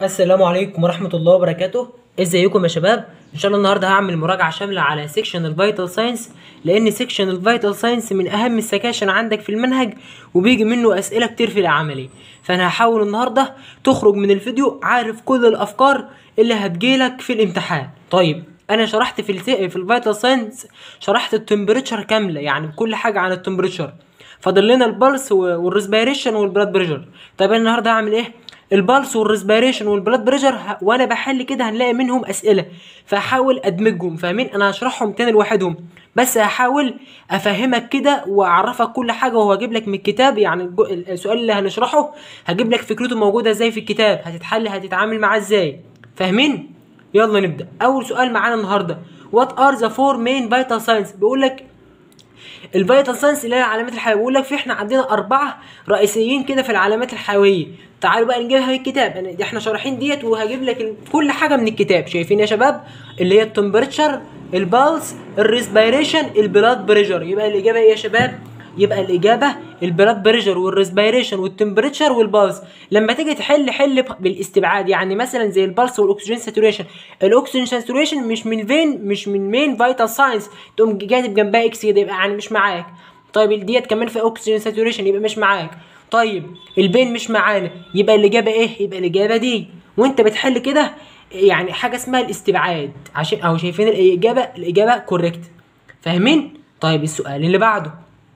السلام عليكم ورحمة الله وبركاته ازيكم يا شباب ان شاء الله النهارده هعمل مراجعة شاملة على سيكشن الفيتال ساينس لان سيكشن الفيتال ساينس من اهم السكاشن عندك في المنهج وبيجي منه اسئلة كتير في العملي فانا هحاول النهارده تخرج من الفيديو عارف كل الافكار اللي هتجيلك في الامتحان طيب انا شرحت في الت... في الفيتال ساينس شرحت التمبريتشر كاملة يعني كل حاجة عن التمبريتشر فاضل لنا البلس والريسبيريشن والبلاد بريشر طيب انا النهارده هعمل ايه البلس والريسبيريشن والبلاد بريشر ه... وانا بحل كده هنلاقي منهم اسئله فهحاول ادمجهم فاهمين انا هشرحهم تاني لوحدهم بس هحاول افهمك كده واعرفك كل حاجه وهو اجيب لك من الكتاب يعني الج- السؤال اللي هنشرحه هجيب لك فكرته موجوده ازاي في الكتاب هتتحل هتتعامل معاه ازاي فاهمين يلا نبدا اول سؤال معانا النهارده وات ار ذا فور مين فيتال ساينس بيقول لك الفيتال ساينس اللي هي العلامات الحيويه بيقول لك في احنا عندنا اربعه رئيسيين كده في العلامات الحيويه تعالوا بقى نجيبها من الكتاب يعني احنا شارحين ديت وهجيب لك ال- كل حاجه من الكتاب شايفين يا شباب اللي هي التمبريتشر البالس الريسبيريشن البلاد بريشر يبقى الاجابه ايه يا شباب يبقى الاجابه البلاد بريشر والريسبيريشن والتمبريتشر والبالس لما تيجي تحل حل ب- بالاستبعاد يعني مثلا زي البالس والاكسجين ساتوريشن الاكسجين ساتوريشن مش من فين مش من مين فيتال ساينس تقوم كاتب جنبها اكس كده يبقى يعني مش معاك طيب ديت كمان في اوكسجين ساتوريشن يبقى مش معاك طيب البين مش معانا يبقى الاجابه ايه يبقى الاجابه دي وانت بتحل كده يعني حاجه اسمها الاستبعاد عشان اهو شايفين الاجابه الاجابه كوريكت فاهمين طيب السؤال اللي بعده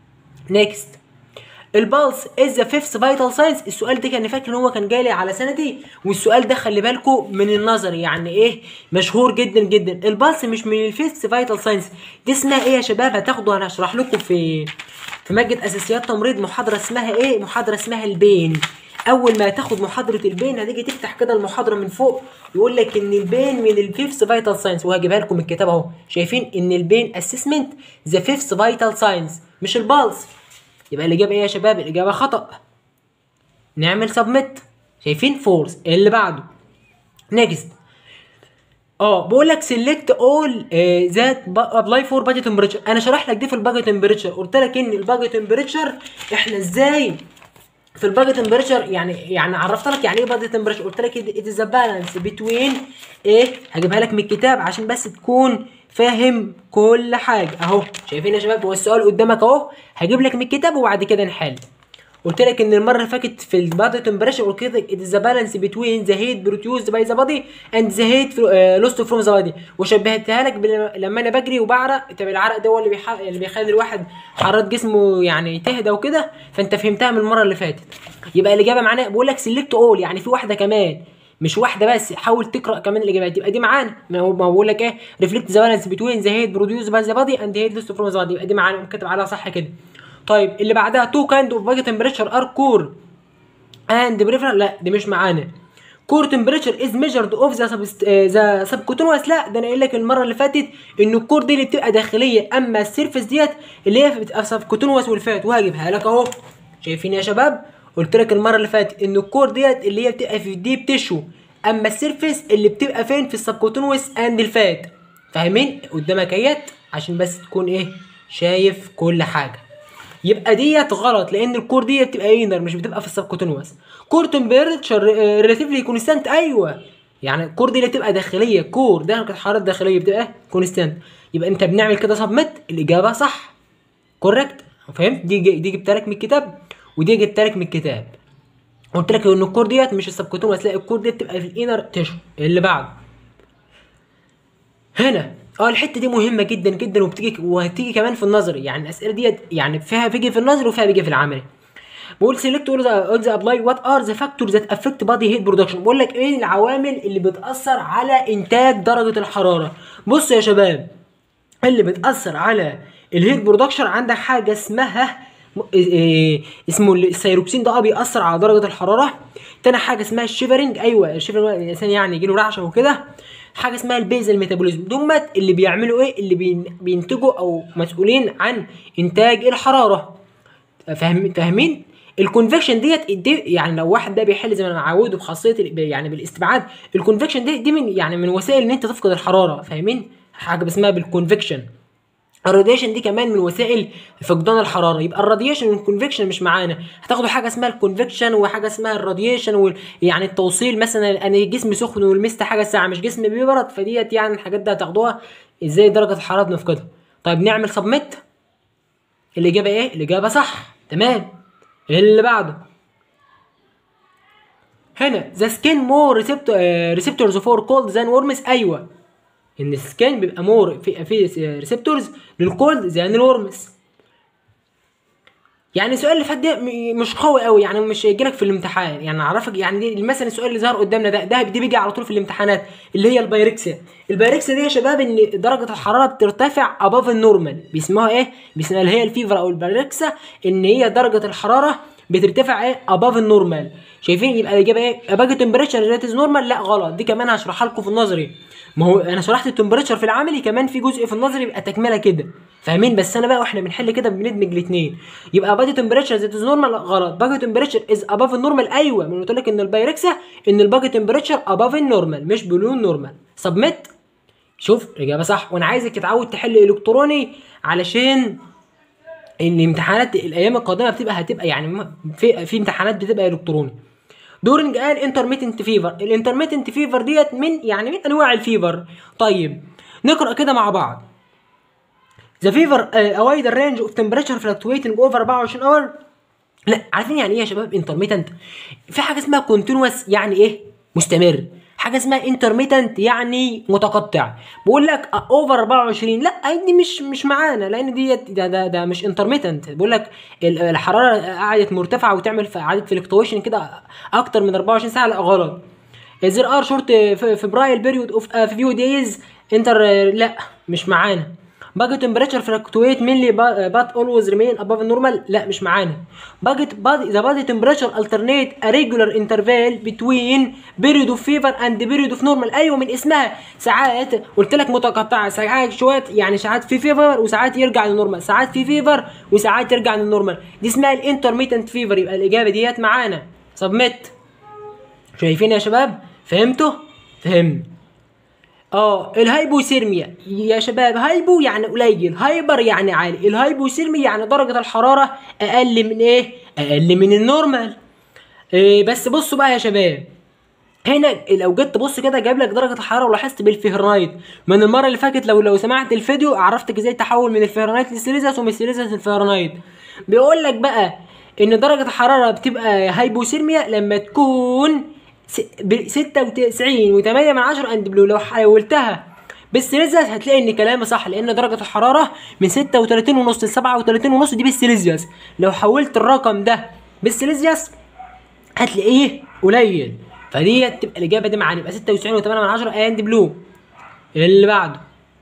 نيكست البلس از ذا فيفث فيتال ساينس السؤال ده كان فاكر ان هو كان جالي على سنتي والسؤال ده خلي بالكم من النظري يعني ايه مشهور جدا جدا البلس مش من الفيفث فيتال ساينس دي اسمها ايه يا شباب هتاخدوا انا هشرح لكم في في ماده اساسيات تمريض محاضره اسمها ايه محاضره اسمها البين اول ما تاخد محاضره البين هتيجي تفتح كده المحاضره من فوق يقول لك ان البين من الفيفث فيتال ساينس وهجيبها لكم الكتاب اهو شايفين ان البين اسسمنت ذا فيفث فيتال ساينس مش البلس يبقى الإجابة إيه يا شباب؟ الإجابة خطأ. نعمل سبميت. شايفين؟ فورس. اللي بعده. نيكست. اه بقول لك سيلكت اول ذات ابلاي فور باجي تمبريتشر انا شرح لك دي في الباجي تمبريتشر قلت لك ان الباجي تمبريتشر احنا ازاي في الباجي تمبريتشر يعني يعني عرفت لك يعني ايه باجي تمبريتشر قلت لك ات از بالانس بتوين ايه هجيبها لك من الكتاب عشان بس تكون فاهم كل حاجه اهو شايفين يا شباب هو السؤال قدامك اهو هجيب لك من الكتاب وبعد كده نحل قلت لك ان المره اللي فاتت في البادي تمبريتشر قلت لك ات از بالانس بتوين ذا هيت بروديوسد باي ذا بادي اند ذا هيت لوست فروم ذا بادي وشبهتها لك بل- لما انا بجري وبعرق طب العرق ده هو اللي بيح... اللي بيخلي الواحد حراره جسمه يعني تهدى وكده فانت فهمتها من المره اللي فاتت يبقى الاجابه معناها بقول لك سيلكت اول يعني في واحده كمان مش واحده بس حاول تقرا كمان الاجابات يبقى دي معانا ما هو ما هو بقول لك ايه ريفلكت ذا بالانس بتوين ذا هيت بروديوسد باي ذا بادي اند هيت لوست فروم ذا بادي يبقى دي معانا كاتب عليها صح كده طيب اللي بعدها تو كايند اوف باجي تمبريتشر ار كور اند بريفر لا دي مش معانا كور تمبريتشر از ميجرد اوف ذا ذا سبكوتونوس لا ده انا قايل لك المره اللي فاتت ان الكور دي اللي بتبقى داخليه اما السيرفس ديت اللي هي بتبقى سبكوتونوس والفات وهجيبها لك اهو شايفين يا شباب قلت لك المره اللي فاتت ان الكور ديت اللي هي بتبقى في الديب تيشو اما السيرفس اللي بتبقى فين في السبكوتونوس اند الفات فاهمين قدامك اهيت عشان بس تكون ايه شايف كل حاجه يبقى ديت غلط لان الكور دي بتبقى انر مش بتبقى في السبكوتينوس كور تمبريتشر ريلاتيفلي كونستانت ايوه يعني الكور دي اللي بتبقى داخليه كور درجه حراره داخليه بتبقى كونستانت يبقى انت بنعمل كده سبميت الاجابه صح كوريكت فهمت دي دي جبتها لك من الكتاب ودي جبتها لك من الكتاب قلت لك ان الكور ديت مش السبكوتينوس لا الكور دي بتبقى في الانر تيشو اللي بعده هنا اه الحته دي مهمه جدا جدا وبتيجي وهتيجي كمان في النظري يعني الاسئله ديت يعني فيها بيجي في النظري وفيها بيجي في العملي بقول سيلكت اول ذا ابلاي وات ار ذا فاكتورز ذات افكت بادي هيت برودكشن بقول لك ايه العوامل اللي بتاثر على انتاج درجه الحراره بص يا شباب اللي بتاثر على الهيت برودكشن عندك حاجه اسمها م- إيه- إيه اسمه السيروكسين ده اه بيأثر على درجة الحرارة تاني حاجة اسمها الشيفرنج ايوه الشيفرنج الانسان يعني يجيله رعشة وكده حاجة اسمها البيزل ميتابوليزم دمت اللي بيعملوا ايه اللي بين- بينتجوا او مسؤولين عن انتاج الحرارة فاهم فاهمين الكونفكشن ديت دي يعني لو واحد ده بيحل زي ما انا معوده بخاصيه ال- يعني بالاستبعاد الكونفكشن دي دي من يعني من وسائل ان انت تفقد الحراره فاهمين حاجه اسمها بالكونفكشن الراديشن دي كمان من وسائل فقدان الحراره يبقى الراديشن والكونفكشن مش معانا هتاخدوا حاجه اسمها الكونفكشن وحاجه اسمها الراديشن وال... يعني التوصيل مثلا انا جسمي سخن ولمست حاجه ساعه مش جسمي بيبرد فديت يعني الحاجات دي هتاخدوها ازاي درجه الحراره بنفقدها طيب نعمل سبميت الاجابه ايه الاجابه صح تمام اللي بعده هنا ذا سكين مور ريسبتورز فور كولد ذان ورمز ايوه ان السكين بيبقى مور في في ريسبتورز للكولد زي الورمز يعني السؤال اللي فات ده م- مش قوي قوي يعني مش هيجيلك في الامتحان يعني اعرفك يعني دي مثلا السؤال اللي ظهر قدامنا ده ده دي بيجي على طول في الامتحانات اللي هي البايركسيا البايركسيا دي يا شباب ان درجه الحراره بترتفع اباف النورمال بيسموها ايه بيسموها اللي هي الفيفر او البايركسيا ان هي درجه الحراره بترتفع ايه اباف النورمال شايفين يبقى الاجابه ايه باجي تمبريتشر ذات از نورمال لا غلط دي كمان هشرحها لكم في النظري ما هو انا شرحت التمبريتشر في العملي كمان في جزء في النظري يبقى تكمله كده فاهمين بس انا بقى واحنا بنحل كده بندمج الاثنين يبقى بادي تمبريتشر ذات از نورمال غلط باجي تمبريتشر از اباف النورمال ايوه ما أنا قلت لك ان البايركسا ان الباجي تمبريتشر اباف النورمال مش بلو نورمال سبميت شوف الاجابه صح وانا عايزك تتعود تحل الكتروني علشان ان امتحانات الايام القادمه بتبقى هتبقى يعني في في امتحانات بتبقى الكتروني دورنج قال انترميتنت فيفر الانترميتنت فيفر ديت من يعني من انواع الفيفر طيب نقرا كده مع بعض ذا فيفر اوايد الرينج اوف تمبريتشر فلكتويتنج اوفر 24 اور لا عارفين يعني ايه يا شباب انترميتنت في حاجه اسمها كونتينوس يعني ايه مستمر حاجه اسمها انترميتنت يعني متقطع بقول لك اوفر 24 لا دي مش مش معانا لان ديت ده ده, ده مش انترميتنت بقول لك ال- الحراره قعدت مرتفعه وتعمل ف- قعدت فلكتويشن كده اكتر من 24 ساعه لا غلط there are short febrile period of a few days inter لا مش معانا باجت temperature fluctuate mainly bu- but always remain above normal لا مش معانا باجت body the body temperature alternate a regular interval between period of fever and period of normal ايوه من اسمها ساعات قلت لك متقطعه ساعات شويه يعني ساعات في فيفر وساعات يرجع للنورمال ساعات في فيفر وساعات يرجع للنورمال دي اسمها الانترميتنت فيفر يبقى الاجابه ديت معانا سبميت شايفين يا شباب فهمتوا فهم اه الهايبوثيرميا يا شباب هايبو يعني قليل هايبر يعني عالي الهايبوثيرميا يعني درجة الحرارة اقل من ايه اقل من النورمال إيه بس بصوا بقى يا شباب هنا لو جيت تبص كده جايب لك درجه الحراره ولاحظت بالفهرنايت من المره اللي فاتت لو لو سمعت الفيديو عرفتك ازاي تحول من الفهرنايت للسيليزيوس ومن السيليزيوس للفهرنايت بيقول لك بقى ان درجه الحراره بتبقى هايبوثيرميا لما تكون س- ب 96 و8 من 10 اند بلو لو حولتها بالسيليزيوس هتلاقي ان كلامي صح لان درجه الحراره من 36 ونص ل 37 ونص دي بالسيليزيوس لو حولت الرقم ده بالسيليزيوس هتلاقيه قليل فدي تبقى الاجابه دي معانا يبقى 96 و8 من 10 اند بلو اللي بعده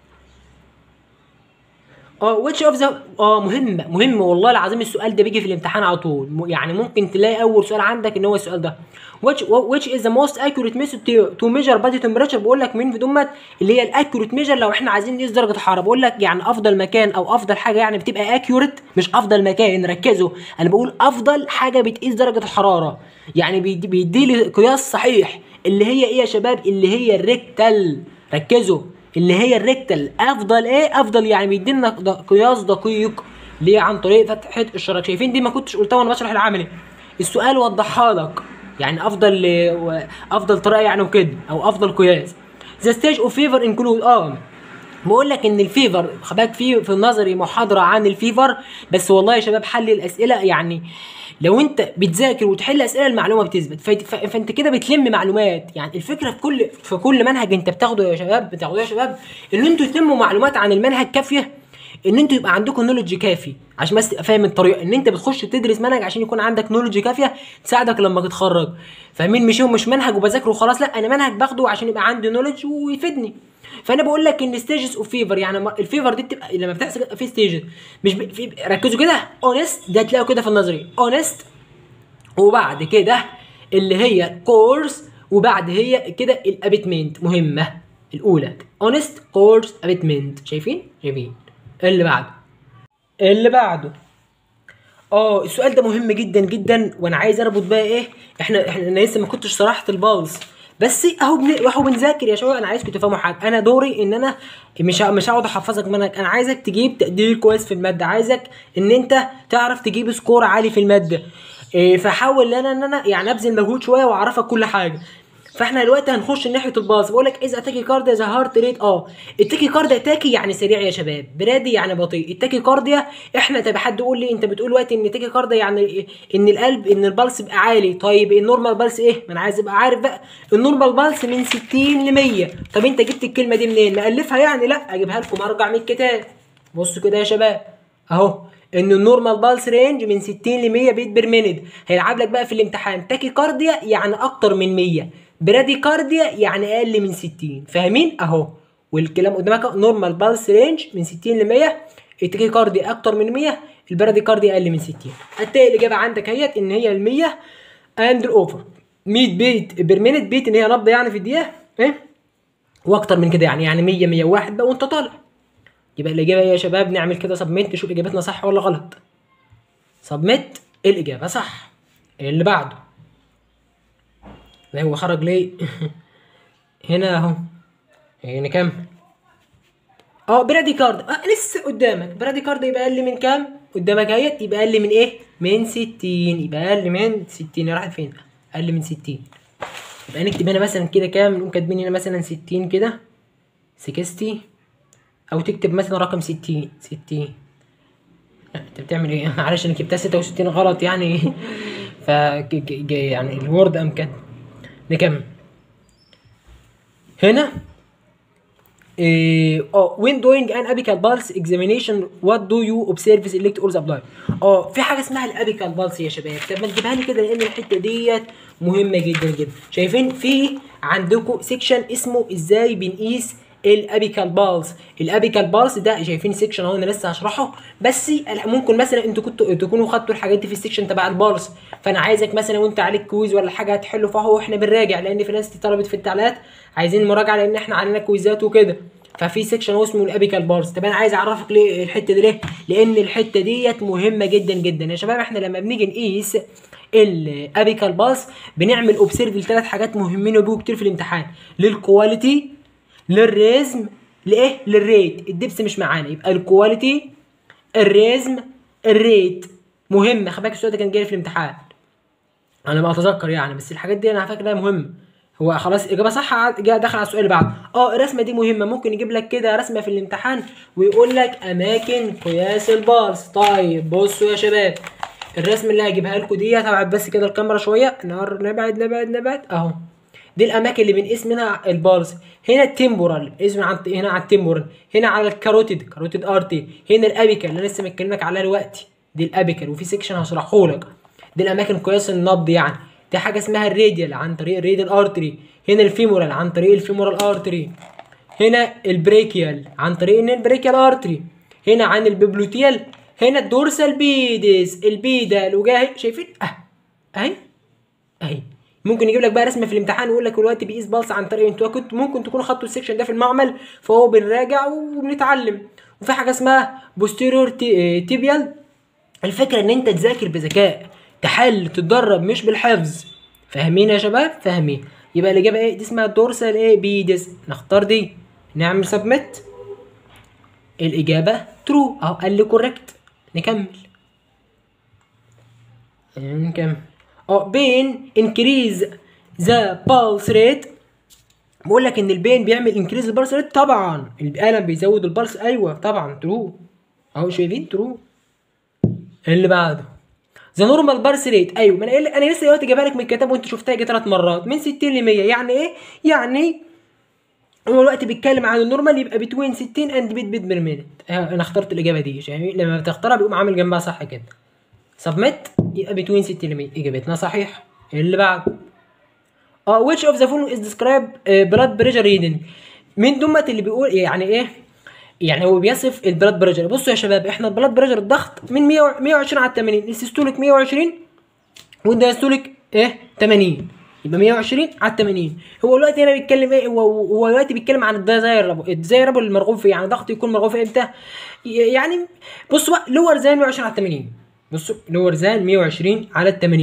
اه ويتش اوف ذا اه مهم مهم والله العظيم السؤال ده بيجي في الامتحان على طول م- يعني ممكن تلاقي اول سؤال عندك ان هو السؤال ده which which is the most accurate method to, to measure body temperature بقول لك مين في دمت اللي هي الاكيوريت ميجر لو احنا عايزين نقيس درجه الحراره بقول لك يعني افضل مكان او افضل حاجه يعني بتبقى اكيوريت مش افضل مكان ركزوا انا بقول افضل حاجه بتقيس درجه الحراره يعني بيدي, بيدي لي قياس صحيح اللي هي ايه يا شباب اللي هي الريكتال ركزوا اللي هي الريكتال افضل ايه افضل يعني بيدينا د- قياس دقيق ليه عن طريق فتحه الشرايط شايفين دي ما كنتش قلتها وانا بشرح العملي السؤال وضحها لك يعني افضل افضل طريقه يعني وكده او افضل قياس ذا ستيج اوف فيفر انكلود اه بقول لك ان الفيفر خباك في في النظري محاضره عن الفيفر بس والله يا شباب حل الاسئله يعني لو انت بتذاكر وتحل اسئله المعلومه بتثبت فت- ف- فانت كده بتلم معلومات يعني الفكره في كل في كل منهج انت بتاخده يا شباب بتاخده يا شباب ان انتوا تلموا معلومات عن المنهج كافيه ان انتوا يبقى عندكم نولج كافي عشان بس تبقى فاهم الطريقه ان انت بتخش تدرس منهج عشان يكون عندك نولج كافيه تساعدك لما تتخرج فاهمين مش هو مش منهج وبذاكره وخلاص لا انا منهج باخده عشان يبقى عندي نولج ويفيدني فانا بقول لك ان ستيجز اوف فيفر يعني م- الفيفر دي بتبقى لما بتحصل في ستيجز مش ب... في... ركزوا كده اونست ده تلاقوا كده في النظري اونست وبعد كده اللي هي كورس وبعد هي كده الابيتمنت مهمه الاولى اونست كورس ابيتمنت شايفين شايفين اللي بعده اللي بعده اه السؤال ده مهم جدا جدا وانا عايز اربط بقى ايه احنا احنا انا لسه ما كنتش شرحت البالس بس اهو بن... اهو بنذاكر يا شباب انا عايزكم تفهموا حاجه انا دوري ان انا مش ه- مش هقعد احفظك منهج انا عايزك تجيب تقدير كويس في الماده عايزك ان انت تعرف تجيب سكور عالي في الماده إيه فحاول ان انا ان انا يعني ابذل مجهود شويه واعرفك كل حاجه فاحنا دلوقتي هنخش ناحيه الباص بقول لك اذا تاكي كارديا ذا هارت ريت اه التاكي كارديا تاكي يعني سريع يا شباب برادي يعني بطيء التاكي كارديا احنا طب حد يقول لي انت بتقول دلوقتي ان التاكي كارديا يعني ان القلب ان البلس يبقى عالي طيب النورمال بلس ايه ما انا عايز ابقى عارف بقى النورمال بلس من 60 ل 100 طب انت جبت الكلمه دي منين مالفها يعني لا اجيبها لكم ارجع من الكتاب بصوا كده يا شباب اهو ان النورمال بالس رينج من 60 ل 100 بيت بير مينيت هيلعب لك بقى في الامتحان تاكي كارديا يعني اكتر من 100 برادي كارديا يعني اقل من 60 فاهمين اهو والكلام قدامك نورمال بالس رينج من 60 ل 100 التاكي كارديا اكتر من 100 البرادي كارديا اقل من 60 هتلاقي الاجابه عندك اهيت ان هي ال 100 اند اوفر 100 بيت بير مينيت بيت ان هي نبضه يعني في الدقيقه ايه واكتر من كده يعني يعني 100 101 بقى وانت طالع يبقى الاجابه ايه يا شباب نعمل كده سبميت نشوف اجابتنا صح ولا غلط سبميت الاجابه صح اللي بعده لا هو خرج ليه هنا اهو هنا كام اه برادي كارد آه لسه قدامك برادي كارد يبقى اقل من كام قدامك اهيت يبقى اقل من ايه من 60 يبقى اقل من 60 راحت فين اقل من 60 يبقى نكتب هنا مثلا كده كام نقوم كاتبين هنا مثلا 60 كده 60 او تكتب مثلا رقم 60 60 انت بتعمل ايه معلش انا كتبتها 66 غلط يعني ف يعني الوورد ام كده نكمل هنا إيه، اه when doing an apical pulse examination what do you observe select or apply اه في حاجه اسمها الابيكال بالس يا شباب طب ما تجيبها لي كده لان الحته ديت مهمه جدا جدا شايفين في عندكم سيكشن اسمه ازاي بنقيس الابيكال بالس الابيكال بالس ده شايفين سيكشن اهو انا لسه هشرحه بس ممكن مثلا انتوا كنتوا تكونوا خدتوا الحاجات دي في السيكشن تبع البالس فانا عايزك مثلا وانت عليك كويز ولا حاجه هتحله فهو احنا بنراجع لان في ناس طلبت في التعليقات عايزين مراجعه لان احنا علينا كويزات وكده ففي سيكشن هو اسمه الابيكال بارز طب انا عايز اعرفك ليه الحته دي ليه لان الحته ديت مهمه جدا جدا يا شباب احنا لما بنيجي نقيس الابيكال باس بنعمل اوبسيرف لثلاث حاجات مهمين وبيجوا كتير في الامتحان للكواليتي للريزم لايه للريت الدبس مش معانا يبقى الكواليتي الريزم الريت مهمه خلي بالك السؤال ده كان جاي في الامتحان انا ما اتذكر يعني بس الحاجات دي انا فاكر انها مهمه هو خلاص اجابه صح ع- جا دخل على السؤال اللي بعده اه الرسمه دي مهمه ممكن يجيب لك كده رسمه في الامتحان ويقول لك اماكن قياس البالس طيب بصوا يا شباب الرسم اللي هجيبها لكم دي هبعد بس كده الكاميرا شويه نقر- نبعد نبعد نبعد اهو دي الاماكن اللي بنقيس منها البالس هنا التمبورال اسم عن هنا على التمبورال هنا على الكاروتيد كاروتيد ارتي هنا الابيكال اللي انا لسه مكلمك عليها دلوقتي دي الابيكال وفي سيكشن هشرحه لك دي الاماكن قياس النبض يعني دي حاجه اسمها الراديال عن طريق الراديال ارتري هنا الفيمورال عن طريق الفيمورال ارتري هنا البريكيال عن طريق ان البريكيال ارتري هنا عن البيبلوتيال هنا الدورسال بيدس البيدا الوجاهي شايفين اه اهي اهي ممكن يجيب لك بقى رسمه في الامتحان ويقول لك دلوقتي بيقيس بالس عن طريق انتوا كنت ممكن تكونوا خدتوا السكشن ده في المعمل فهو بنراجع وبنتعلم وفي حاجه اسمها بوستيريور تيبيال الفكره ان انت تذاكر بذكاء تحل تتدرب مش بالحفظ فاهمين يا شباب فاهمين يبقى الاجابه ايه دي اسمها دورسال ايه بيدس نختار دي نعمل سبميت الاجابه ترو اهو قال لي كوريكت نكمل نكمل اه بين انكريز ذا بالس ريت بقول لك ان البين بيعمل انكريز البلس ريت طبعا القلم بيزود البلس ايوه طبعا ترو اهو شايفين ترو اللي بعده ذا نورمال بارس ريت ايوه ما انا قايل- انا لسه دلوقتي جايبها لك من الكتاب وانت شفتها يجي ثلاث مرات من 60 ل 100 يعني ايه؟ يعني هو الوقت بيتكلم عن النورمال يبقى بتوين 60 اند بيت بيت بير مينت انا اخترت الاجابه دي يعني لما بتختارها بيقوم عامل جنبها صح كده سبميت يبقى بتوين 60 ل 100 اجابتنا صحيح اللي بعده اه which of the following is describe uh, blood pressure reading مين دمت اللي بيقول يعني ايه يعني هو بيصف البلاد بريشر بصوا يا شباب احنا البلاد بريشر الضغط من 100 120 على 80 السيستوليك 120 والدايستوليك ايه 80 يبقى 120 على 80 هو دلوقتي هنا بيتكلم ايه هو هو دلوقتي بيتكلم عن الديزايربل الديزايربل المرغوب فيه يعني ضغط يكون مرغوب فيه امتى ي- يعني بصوا بقى لور زان 120 على 80 بصوا لور زان 120 على 80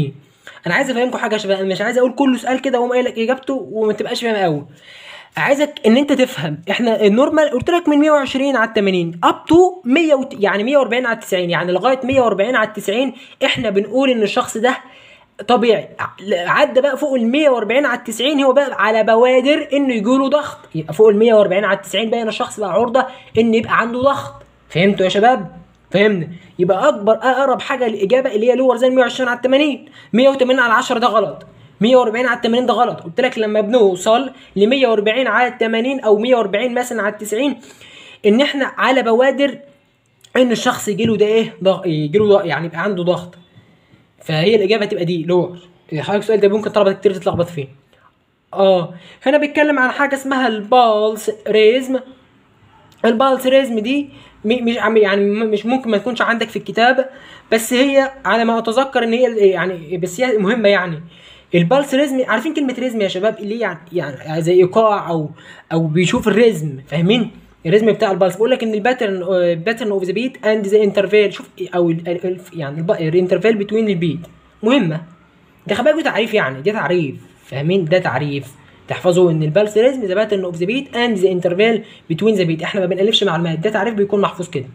انا عايز افهمكم حاجه يا شباب أنا مش عايز اقول كل سؤال كده واقوم قايل لك اجابته وما تبقاش فاهم قوي عايزك ان انت تفهم احنا النورمال قلت لك من 120 على 80 اب تو 100 وت- يعني 140 على 90 يعني لغايه 140 على 90 احنا بنقول ان الشخص ده طبيعي ع- عدى بقى فوق ال 140 على 90 هو بقى على بوادر انه يجيله ضغط يبقى فوق ال 140 على 90 بقى الشخص بقى عرضه ان يبقى عنده ضغط فهمتوا يا شباب فهمنا يبقى اكبر اقرب حاجه للاجابه اللي هي لور زي 120 على 80 180 على 10 ده غلط 140 على 80 ده غلط قلت لك لما بنوصل ل 140 على 80 او 140 مثلا على 90 ان احنا على بوادر ان الشخص يجيله ده ايه ضغط يجيله ضغط يعني يبقى عنده ضغط فهي الاجابه هتبقى دي لور حضرتك السؤال ده ممكن طلبه كتير تتلخبط فيه اه هنا بيتكلم عن حاجه اسمها البالس ريزم البالس ريزم دي م- مش عم- يعني م- مش ممكن ما تكونش عندك في الكتاب بس هي على ما اتذكر ان هي يعني بس هي مهمه يعني البالس ريزم عارفين كلمه ريزم يا شباب اللي هي يعني يعني زي ايقاع او او بيشوف الريزم فاهمين الريزم بتاع البالس بيقول لك ان الباترن باترن اوف ذا بيت اند ذا انترفيل شوف او ال- ال- ال- يعني الانترفيل بتوين البيت مهمه ده خباك ده تعريف يعني ده تعريف فاهمين ده تعريف تحفظوا ان البالس ريزم ذا باترن اوف ذا بيت اند ذا انترفيل بتوين ذا بيت احنا ما بنالفش معلومات ده تعريف بيكون محفوظ كده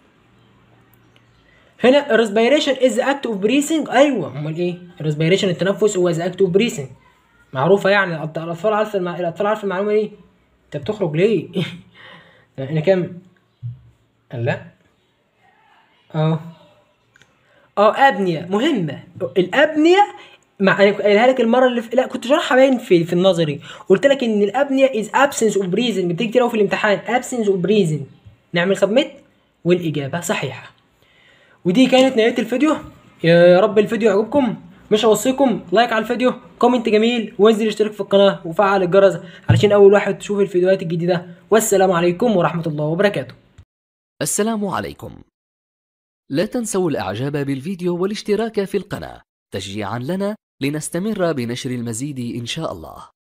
هنا الريسبيريشن از اكت اوف بريسنج ايوه امال ايه الريسبيريشن التنفس هو از اكت اوف بريسنج معروفه يعني الأط- الاطفال عارفه المع... الاطفال عارفه المعلومه دي انت بتخرج ليه انا كام لا اه اه ابنيه مهمه الابنيه مع انا قايلها لك المره اللي في... لا كنت شرحها باين في في النظري قلت لك ان الابنيه از ابسنس اوف بريزنج بتيجي كتير قوي في الامتحان ابسنس اوف بريزنج نعمل سبميت والاجابه صحيحه ودي كانت نهايه الفيديو يا رب الفيديو يعجبكم مش هوصيكم لايك على الفيديو كومنت جميل وانزل اشترك في القناه وفعل الجرس علشان اول واحد تشوف الفيديوهات الجديده والسلام عليكم ورحمه الله وبركاته السلام عليكم لا تنسوا الاعجاب بالفيديو والاشتراك في القناة تشجيعا لنا لنستمر بنشر المزيد ان شاء الله